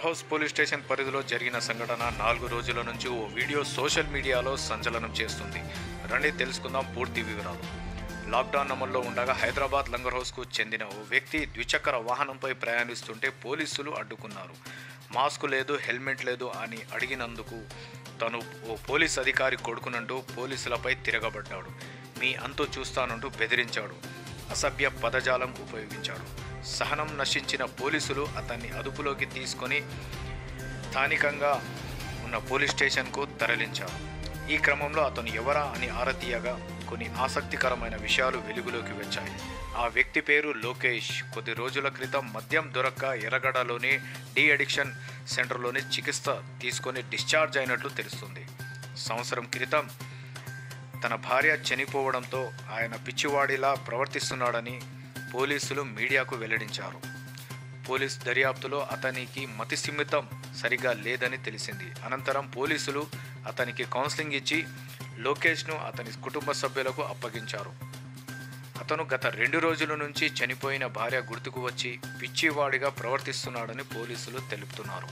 house police station పరిధిలో జరిగిన సంఘటన నాలుగు రోజుల నుంచి ఓ వీడియో సోషల్ మీడియాలో సంచలనం చేస్తుంది రండి తెలుసుకుందాం పూర్తి వివరాలు లాక్డౌన్ అమల్లో ఉండగా హైదరాబాద్ లంగర్ హౌస్కు చెందిన ఓ వ్యక్తి ద్విచక్ర వాహనంపై ప్రయాణిస్తుంటే పోలీసులు అడ్డుకున్నారు మాస్క్ లేదు హెల్మెట్ లేదు అని అడిగినందుకు తను ఓ పోలీస్ అధికారి కొడుకునంటూ పోలీసులపై తిరగబడ్డాడు మీ అంతు చూస్తానంటూ బెదిరించాడు అసభ్య పదజాలం ఉపయోగించాడు సహనం నశించిన పోలీసులు అతన్ని అదుపులోకి తీసుకొని స్థానికంగా ఉన్న పోలీస్ స్టేషన్కు తరలించారు ఈ క్రమంలో అతను ఎవరా అని ఆరా తీయగా కొన్ని ఆసక్తికరమైన విషయాలు వెలుగులోకి వచ్చాయి ఆ వ్యక్తి పేరు లోకేష్ కొద్ది రోజుల క్రితం మద్యం దొరక్క ఎర్రగడలోని డి అడిక్షన్ సెంటర్లోని చికిత్స తీసుకొని డిశ్చార్జ్ అయినట్లు తెలుస్తుంది సంవత్సరం క్రితం తన భార్య చనిపోవడంతో ఆయన పిచ్చివాడిలా ప్రవర్తిస్తున్నాడని పోలీసులు మీడియాకు వెల్లడించారు పోలీస్ దర్యాప్తులో అతనికి మతి సిమితం సరిగా లేదని తెలిసింది అనంతరం పోలీసులు అతనికి కౌన్సిలింగ్ ఇచ్చి లోకేష్ను అతని కుటుంబ సభ్యులకు అప్పగించారు అతను గత రెండు రోజుల నుంచి చనిపోయిన భార్య గుర్తుకు వచ్చి పిచ్చివాడిగా ప్రవర్తిస్తున్నాడని పోలీసులు తెలుపుతున్నారు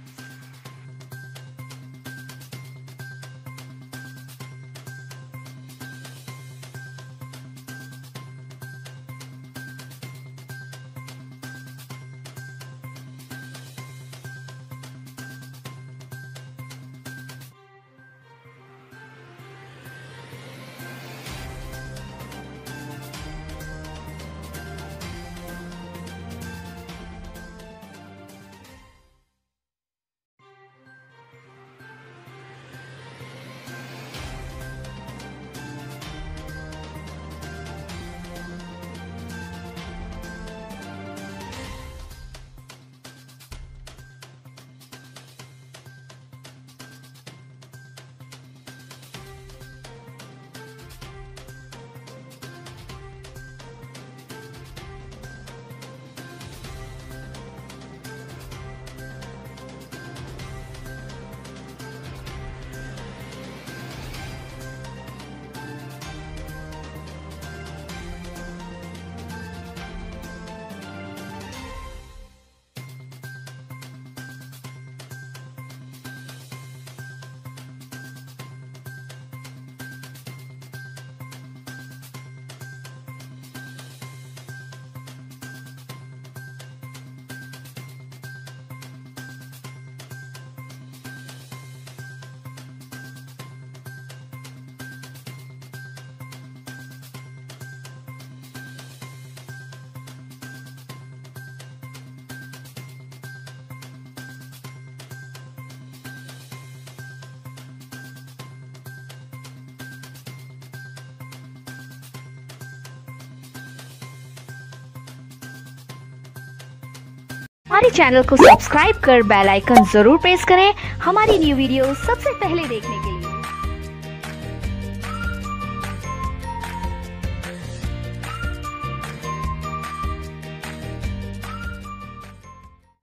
हमारे चैनल को सब्सक्राइब कर बेल आइकन जरूर प्रेस करें हमारी न्यू वीडियो सबसे पहले देखने के लिए